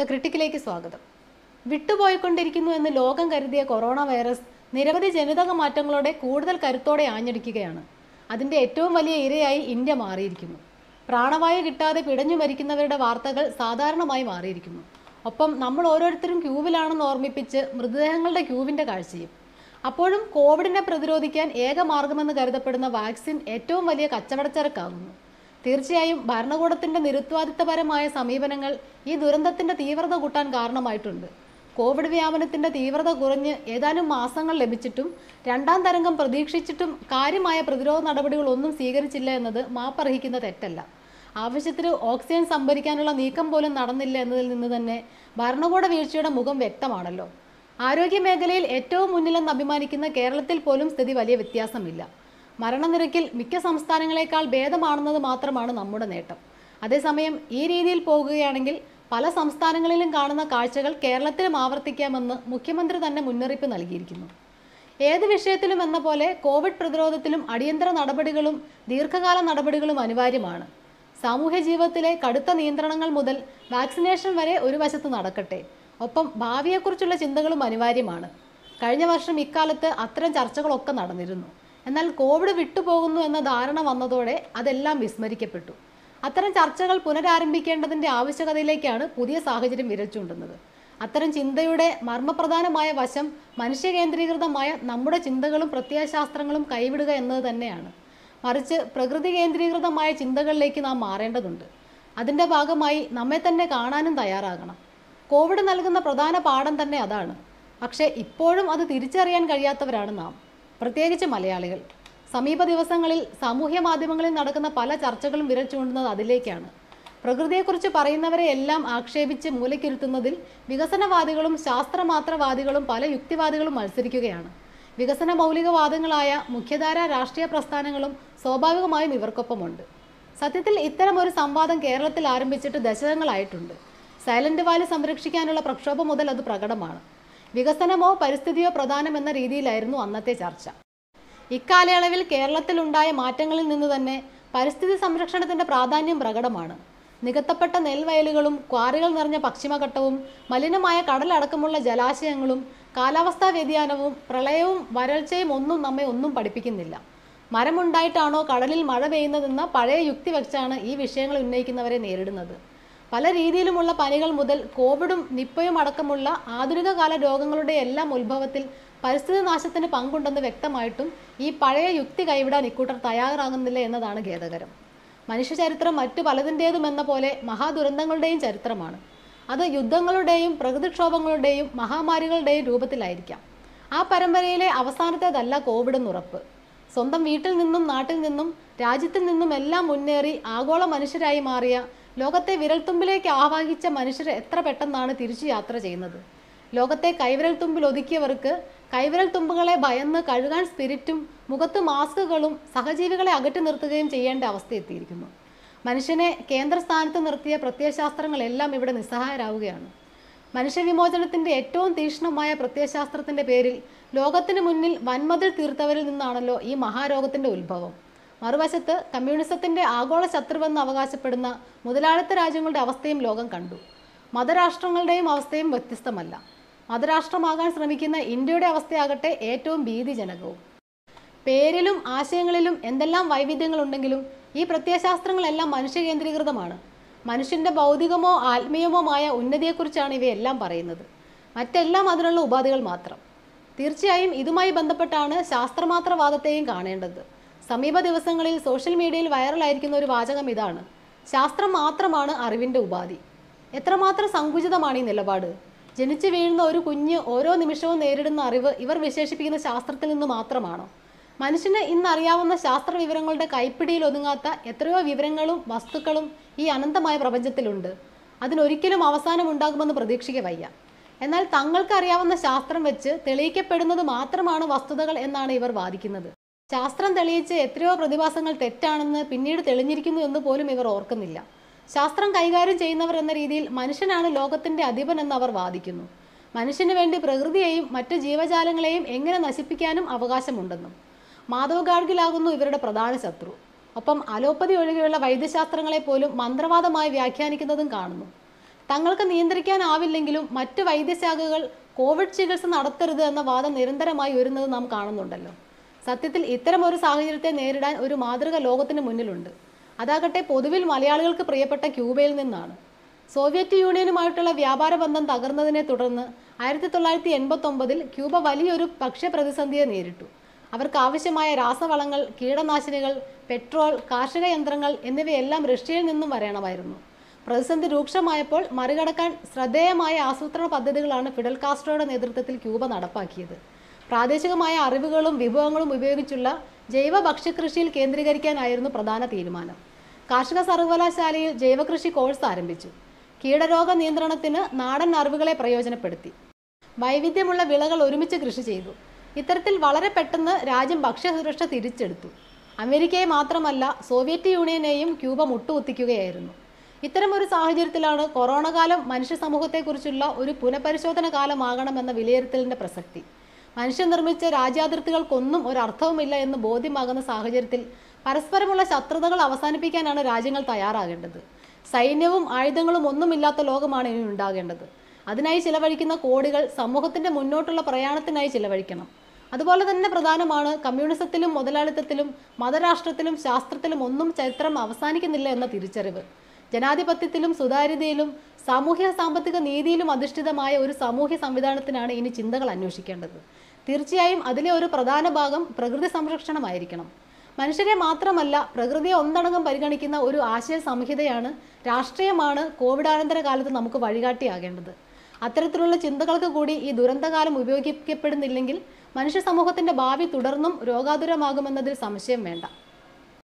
the ക്രിട്ടിക്കിലേക്ക് സ്വാഗതം വിട്ടുപോയിക്കൊണ്ടിരിക്കുന്നു എന്ന് ലോകം കരുതിയ കൊറോണ വൈറസ് നിരവധി ജനിതക മാറ്റങ്ങളോടെ കൂടുതൽ കരുത്തോടെ ആഞ്ഞടിക്കുകയാണ് അതിന്റെ ഏറ്റവും വലിയ ഇരയായി ഇന്ത്യ മാറിയിരിക്കുന്നു പ്രാണവായു കിട്ടാതെ പിടഞ്ഞു മരിക്കുന്നവരുടെ വാർത്തകൾ സാധാരണമായി മാറിയിരിക്കുന്നു ഒപ്പം നമ്മൾ ഓരോരുത്തരും ക്യൂവിലാണെന്ന് ഓർമ്മിപ്പിച്ച് മൃതദേഹങ്ങളുടെ ക്യൂവിന്റെ കാഴ്ചയും അപ്പോഴും കോവിഡിനെ പ്രതിരോധിക്കാൻ ഏക മാർഗമെന്ന് കരുതപ്പെടുന്ന വാക്സിൻ ഏറ്റവും വലിയ കച്ചവടച്ചരക്കാകുന്നു തീർച്ചയായും ഭരണകൂടത്തിന്റെ നിരുത്വാദിത്തപരമായ സമീപനങ്ങൾ ഈ ദുരന്തത്തിന്റെ തീവ്രത കൂട്ടാൻ കാരണമായിട്ടുണ്ട് കോവിഡ് വ്യാപനത്തിന്റെ തീവ്രത കുറഞ്ഞ് ഏതാനും മാസങ്ങൾ ലഭിച്ചിട്ടും രണ്ടാം തരംഗം പ്രതീക്ഷിച്ചിട്ടും കാര്യമായ പ്രതിരോധ നടപടികളൊന്നും സ്വീകരിച്ചില്ല എന്നത് മാപ്പർഹിക്കുന്ന തെറ്റല്ല ആവശ്യത്തിന് ഓക്സിജൻ സംഭരിക്കാനുള്ള നീക്കം പോലും നടന്നില്ല എന്നതിൽ നിന്ന് തന്നെ ഭരണകൂട വീഴ്ചയുടെ മുഖം വ്യക്തമാണല്ലോ ആരോഗ്യ മേഖലയിൽ ഏറ്റവും മുന്നിലെന്ന് അഭിമാനിക്കുന്ന കേരളത്തിൽ പോലും സ്ഥിതി വലിയ വ്യത്യാസമില്ല മരണനിരക്കിൽ മിക്ക സംസ്ഥാനങ്ങളെക്കാൾ ഭേദമാണെന്നത് മാത്രമാണ് നമ്മുടെ നേട്ടം അതേസമയം ഈ രീതിയിൽ പോകുകയാണെങ്കിൽ പല സംസ്ഥാനങ്ങളിലും കാണുന്ന കാഴ്ചകൾ കേരളത്തിലും ആവർത്തിക്കാമെന്ന് മുഖ്യമന്ത്രി തന്നെ മുന്നറിയിപ്പ് നൽകിയിരിക്കുന്നു ഏത് വിഷയത്തിലും എന്ന പോലെ കോവിഡ് പ്രതിരോധത്തിലും അടിയന്തര നടപടികളും ദീർഘകാല നടപടികളും അനിവാര്യമാണ് സാമൂഹ്യ ജീവിതത്തിലെ കടുത്ത നിയന്ത്രണങ്ങൾ മുതൽ വാക്സിനേഷൻ വരെ ഒരു വശത്ത് നടക്കട്ടെ ഒപ്പം ഭാവിയെക്കുറിച്ചുള്ള ചിന്തകളും അനിവാര്യമാണ് കഴിഞ്ഞ വർഷം ഇക്കാലത്ത് അത്തരം ചർച്ചകളൊക്കെ നടന്നിരുന്നു എന്നാൽ കോവിഡ് വിട്ടുപോകുന്നു എന്ന ധാരണ വന്നതോടെ അതെല്ലാം വിസ്മരിക്കപ്പെട്ടു അത്തരം ചർച്ചകൾ പുനരാരംഭിക്കേണ്ടതിന്റെ ആവശ്യകതയിലേക്കാണ് പുതിയ സാഹചര്യം വിരൽ ചൂണ്ടുന്നത് അത്തരം ചിന്തയുടെ മർമ്മപ്രധാനമായ വശം മനുഷ്യ കേന്ദ്രീകൃതമായ നമ്മുടെ ചിന്തകളും പ്രത്യയശാസ്ത്രങ്ങളും കൈവിടുക എന്നത് തന്നെയാണ് മറിച്ച് പ്രകൃതി കേന്ദ്രീകൃതമായ ചിന്തകളിലേക്ക് നാം മാറേണ്ടതുണ്ട് അതിൻ്റെ ഭാഗമായി നമ്മെ തന്നെ കാണാനും തയ്യാറാകണം കോവിഡ് നൽകുന്ന പ്രധാന പാഠം തന്നെ അതാണ് പക്ഷേ ഇപ്പോഴും അത് തിരിച്ചറിയാൻ കഴിയാത്തവരാണ് നാം പ്രത്യേകിച്ച് മലയാളികൾ സമീപ ദിവസങ്ങളിൽ സാമൂഹ്യ മാധ്യമങ്ങളിൽ നടക്കുന്ന പല ചർച്ചകളും വിരൽ ചൂണ്ടുന്നത് അതിലേക്കാണ് പ്രകൃതിയെക്കുറിച്ച് പറയുന്നവരെ എല്ലാം ആക്ഷേപിച്ച് മൂലക്കിരുത്തുന്നതിൽ വികസനവാദികളും ശാസ്ത്രമാത്രവാദികളും പല യുക്തിവാദികളും മത്സരിക്കുകയാണ് വികസന മൗലികവാദങ്ങളായ മുഖ്യധാര രാഷ്ട്രീയ പ്രസ്ഥാനങ്ങളും സ്വാഭാവികമായും ഇവർക്കൊപ്പമുണ്ട് സത്യത്തിൽ ഇത്തരം ഒരു സംവാദം കേരളത്തിൽ ആരംഭിച്ചിട്ട് ദശകങ്ങളായിട്ടുണ്ട് സൈലന്റ് വാലി സംരക്ഷിക്കാനുള്ള പ്രക്ഷോഭം മുതൽ അത് പ്രകടമാണ് വികസനമോ പരിസ്ഥിതിയോ പ്രധാനമെന്ന രീതിയിലായിരുന്നു അന്നത്തെ ചർച്ച ഇക്കാലയളവിൽ കേരളത്തിലുണ്ടായ മാറ്റങ്ങളിൽ നിന്ന് തന്നെ പരിസ്ഥിതി സംരക്ഷണത്തിന്റെ പ്രാധാന്യം പ്രകടമാണ് നികത്തപ്പെട്ട നെൽവയലുകളും ക്വാറികൾ നിറഞ്ഞ പശ്ചിമഘട്ടവും മലിനമായ കടലടക്കമുള്ള ജലാശയങ്ങളും കാലാവസ്ഥാ വ്യതിയാനവും പ്രളയവും വരൾച്ചയും ഒന്നും നമ്മെ ഒന്നും പഠിപ്പിക്കുന്നില്ല മരമുണ്ടായിട്ടാണോ കടലിൽ മഴ പെയ്യുന്നതെന്ന പഴയ യുക്തി വെച്ചാണ് ഈ വിഷയങ്ങൾ ഉന്നയിക്കുന്നവരെ നേരിടുന്നത് പല രീതിയിലുമുള്ള പനികൾ മുതൽ കോവിഡും നിപ്പയും അടക്കമുള്ള ആധുനിക കാല രോഗങ്ങളുടെ എല്ലാം ഉത്ഭവത്തിൽ പരിസ്ഥിതി നാശത്തിന് പങ്കുണ്ടെന്ന് വ്യക്തമായിട്ടും ഈ പഴയ യുക്തി കൈവിടാൻ ഇക്കൂട്ടർ തയ്യാറാകുന്നില്ല എന്നതാണ് ഖേദകരം മനുഷ്യ ചരിത്രം മറ്റു പലതിൻ്റേതും എന്ന പോലെ മഹാദുരന്തങ്ങളുടെയും ചരിത്രമാണ് അത് യുദ്ധങ്ങളുടെയും പ്രകൃതിക്ഷോഭങ്ങളുടെയും മഹാമാരികളുടെയും രൂപത്തിലായിരിക്കാം ആ പരമ്പരയിലെ അവസാനത്തേതല്ല കോവിഡ് എന്നുറപ്പ് സ്വന്തം വീട്ടിൽ നിന്നും നാട്ടിൽ നിന്നും രാജ്യത്തിൽ നിന്നും എല്ലാം മുന്നേറി ആഗോള മനുഷ്യരായി മാറിയ ലോകത്തെ വിരൽത്തുമ്പിലേക്ക് ആവാഹിച്ച മനുഷ്യർ എത്ര പെട്ടെന്നാണ് തിരിച്ചു യാത്ര ചെയ്യുന്നത് ലോകത്തെ കൈവിരൽ തുമ്പിൽ ഒതുക്കിയവർക്ക് കൈവിരൽ തുമ്പുകളെ ഭയന്ന് കഴുകാൻ സ്പിരിറ്റും മുഖത്ത് മാസ്കുകളും സഹജീവികളെ അകറ്റി നിർത്തുകയും ചെയ്യേണ്ട അവസ്ഥ എത്തിയിരിക്കുന്നു മനുഷ്യനെ കേന്ദ്രസ്ഥാനത്ത് നിർത്തിയ പ്രത്യയശാസ്ത്രങ്ങളെല്ലാം ഇവിടെ നിസ്സഹായരാവുകയാണ് മനുഷ്യവിമോചനത്തിന്റെ ഏറ്റവും തീക്ഷ്ണമായ പ്രത്യയശാസ്ത്രത്തിന്റെ പേരിൽ ലോകത്തിന് മുന്നിൽ വൻമതിൽ തീർത്തവരിൽ നിന്നാണല്ലോ ഈ മഹാരോഗത്തിന്റെ ഉത്ഭവം മറുവശത്ത് കമ്മ്യൂണിസത്തിന്റെ ആഗോള ശത്രുവെന്ന് അവകാശപ്പെടുന്ന മുതലാളിത്ത രാജ്യങ്ങളുടെ അവസ്ഥയും ലോകം കണ്ടു മതരാഷ്ട്രങ്ങളുടെയും അവസ്ഥയും വ്യത്യസ്തമല്ല മതരാഷ്ട്രമാകാൻ ശ്രമിക്കുന്ന ഇന്ത്യയുടെ അവസ്ഥയാകട്ടെ ഏറ്റവും ഭീതിജനകവും പേരിലും ആശയങ്ങളിലും എന്തെല്ലാം വൈവിധ്യങ്ങളുണ്ടെങ്കിലും ഈ പ്രത്യയശാസ്ത്രങ്ങളെല്ലാം മനുഷ്യ കേന്ദ്രീകൃതമാണ് മനുഷ്യന്റെ ഭൗതികമോ ആത്മീയമോമായ ഉന്നതിയെക്കുറിച്ചാണ് ഇവയെല്ലാം പറയുന്നത് മറ്റെല്ലാം അതിനുള്ള ഉപാധികൾ മാത്രം തീർച്ചയായും ഇതുമായി ബന്ധപ്പെട്ടാണ് ശാസ്ത്രമാത്രവാദത്തെയും കാണേണ്ടത് സമീപ ദിവസങ്ങളിൽ സോഷ്യൽ മീഡിയയിൽ വൈറലായിരിക്കുന്ന ഒരു വാചകം ഇതാണ് ശാസ്ത്രം മാത്രമാണ് അറിവിന്റെ ഉപാധി എത്രമാത്രം സങ്കുചിതമാണ് ഈ നിലപാട് ജനിച്ചു വീഴുന്ന ഒരു കുഞ്ഞ് ഓരോ നിമിഷവും നേരിടുന്ന അറിവ് ഇവർ വിശേഷിപ്പിക്കുന്ന ശാസ്ത്രത്തിൽ നിന്ന് മാത്രമാണോ മനുഷ്യന് ഇന്ന് അറിയാവുന്ന ശാസ്ത്ര വിവരങ്ങളുടെ കൈപ്പിടിയിൽ ഒതുങ്ങാത്ത എത്രയോ വിവരങ്ങളും വസ്തുക്കളും ഈ അനന്തമായ പ്രപഞ്ചത്തിലുണ്ട് അതിനൊരിക്കലും അവസാനം ഉണ്ടാകുമെന്ന് പ്രതീക്ഷിക്ക വയ്യ എന്നാൽ തങ്ങൾക്ക് അറിയാവുന്ന ശാസ്ത്രം വെച്ച് തെളിയിക്കപ്പെടുന്നത് മാത്രമാണ് വസ്തുതകൾ എന്നാണ് ഇവർ വാദിക്കുന്നത് ശാസ്ത്രം തെളിയിച്ച് എത്രയോ പ്രതിഭാസങ്ങൾ തെറ്റാണെന്ന് പിന്നീട് തെളിഞ്ഞിരിക്കുന്നു എന്ന് പോലും ഇവർ ഓർക്കുന്നില്ല ശാസ്ത്രം കൈകാര്യം ചെയ്യുന്നവർ എന്ന രീതിയിൽ മനുഷ്യനാണ് ലോകത്തിന്റെ അധിപൻ എന്ന് അവർ വാദിക്കുന്നു മനുഷ്യന് വേണ്ടി പ്രകൃതിയെയും മറ്റ് ജീവജാലങ്ങളെയും എങ്ങനെ നശിപ്പിക്കാനും അവകാശമുണ്ടെന്നും മാധവ് ഗാഡ്ഗിലാകുന്നു ഇവരുടെ പ്രധാന ശത്രു ഒപ്പം അലോപ്പതി ഒഴികെയുള്ള വൈദ്യശാസ്ത്രങ്ങളെ പോലും മന്ത്രവാദമായി വ്യാഖ്യാനിക്കുന്നതും കാണുന്നു തങ്ങൾക്ക് നിയന്ത്രിക്കാനാവില്ലെങ്കിലും മറ്റ് വൈദ്യശാഖകൾ കോവിഡ് ചികിത്സ നടത്തരുത് എന്ന വാദം നിരന്തരമായി ഉയരുന്നത് നാം കാണുന്നുണ്ടല്ലോ സത്യത്തിൽ ഇത്തരം ഒരു സാഹചര്യത്തെ നേരിടാൻ ഒരു മാതൃക ലോകത്തിന് മുന്നിലുണ്ട് അതാകട്ടെ പൊതുവിൽ മലയാളികൾക്ക് പ്രിയപ്പെട്ട ക്യൂബയിൽ നിന്നാണ് സോവിയറ്റ് യൂണിയനുമായിട്ടുള്ള വ്യാപാര ബന്ധം തകർന്നതിനെ തുടർന്ന് ആയിരത്തി തൊള്ളായിരത്തി എൺപത്തി ഒമ്പതിൽ ക്യൂബ വലിയൊരു ഭക്ഷ്യപ്രതിസന്ധിയെ നേരിട്ടു അവർക്ക് ആവശ്യമായ രാസവളങ്ങൾ കീടനാശിനികൾ പെട്രോൾ കാർഷിക യന്ത്രങ്ങൾ എന്നിവയെല്ലാം റഷ്യയിൽ നിന്നും വരേണമായിരുന്നു പ്രതിസന്ധി രൂക്ഷമായപ്പോൾ മറികടക്കാൻ ശ്രദ്ധേയമായ ആസൂത്രണ പദ്ധതികളാണ് ഫിഡൽ കാസ്ട്രോയുടെ നേതൃത്വത്തിൽ ക്യൂബ നടപ്പാക്കിയത് പ്രാദേശികമായ അറിവുകളും വിഭവങ്ങളും ഉപയോഗിച്ചുള്ള ജൈവ ഭക്ഷ്യകൃഷിയിൽ കേന്ദ്രീകരിക്കാനായിരുന്നു പ്രധാന തീരുമാനം കാർഷിക സർവകലാശാലയിൽ ജൈവകൃഷി കോഴ്സ് ആരംഭിച്ചു കീടരോഗ നിയന്ത്രണത്തിന് നാടൻ അറിവുകളെ പ്രയോജനപ്പെടുത്തി വൈവിധ്യമുള്ള വിളകൾ ഒരുമിച്ച് കൃഷി ചെയ്തു ഇത്തരത്തിൽ വളരെ പെട്ടെന്ന് രാജ്യം ഭക്ഷ്യസുരക്ഷ തിരിച്ചെടുത്തു അമേരിക്കയെ മാത്രമല്ല സോവിയറ്റ് യൂണിയനെയും ക്യൂബ മുട്ടുകുത്തിക്കുകയായിരുന്നു ഇത്തരം ഒരു സാഹചര്യത്തിലാണ് കൊറോണ കാലം മനുഷ്യ സമൂഹത്തെക്കുറിച്ചുള്ള ഒരു പുനഃപരിശോധന കാലമാകണമെന്ന വിലയിരുത്തലിന്റെ പ്രസക്തി മനുഷ്യൻ നിർമ്മിച്ച രാജ്യാതിർത്തികൾക്കൊന്നും ഒരർത്ഥവുമില്ല എന്ന് ബോധ്യമാകുന്ന സാഹചര്യത്തിൽ പരസ്പരമുള്ള ശത്രുതകൾ അവസാനിപ്പിക്കാനാണ് രാജ്യങ്ങൾ തയ്യാറാകേണ്ടത് സൈന്യവും ആയുധങ്ങളും ഒന്നുമില്ലാത്ത ലോകമാണ് ഇനി ഉണ്ടാകേണ്ടത് അതിനായി ചിലവഴിക്കുന്ന കോടികൾ സമൂഹത്തിന്റെ മുന്നോട്ടുള്ള പ്രയാണത്തിനായി ചിലവഴിക്കണം അതുപോലെ തന്നെ പ്രധാനമാണ് കമ്മ്യൂണിസത്തിലും മുതലാളിത്തത്തിലും മതരാഷ്ട്രത്തിലും ശാസ്ത്രത്തിലും ഒന്നും ചരിത്രം അവസാനിക്കുന്നില്ല എന്ന തിരിച്ചറിവ് ജനാധിപത്യത്തിലും സുതാര്യതയിലും സാമൂഹ്യ സാമ്പത്തിക നീതിയിലും അധിഷ്ഠിതമായ ഒരു സാമൂഹ്യ സംവിധാനത്തിനാണ് ഇനി ചിന്തകൾ അന്വേഷിക്കേണ്ടത് തീർച്ചയായും അതിലെ ഒരു പ്രധാന ഭാഗം പ്രകൃതി സംരക്ഷണമായിരിക്കണം മനുഷ്യരെ മാത്രമല്ല പ്രകൃതിയെ ഒന്നടങ്കം പരിഗണിക്കുന്ന ഒരു ആശയ സംഹിതയാണ് രാഷ്ട്രീയമാണ് കോവിഡാനന്തര കാലത്ത് നമുക്ക് വഴികാട്ടിയാകേണ്ടത് അത്തരത്തിലുള്ള ചിന്തകൾക്ക് കൂടി ഈ ദുരന്തകാലം ഉപയോഗിക്കപ്പെടുന്നില്ലെങ്കിൽ മനുഷ്യ സമൂഹത്തിന്റെ ഭാവി തുടർന്നും രോഗാതുരമാകുമെന്നതിൽ സംശയം വേണ്ട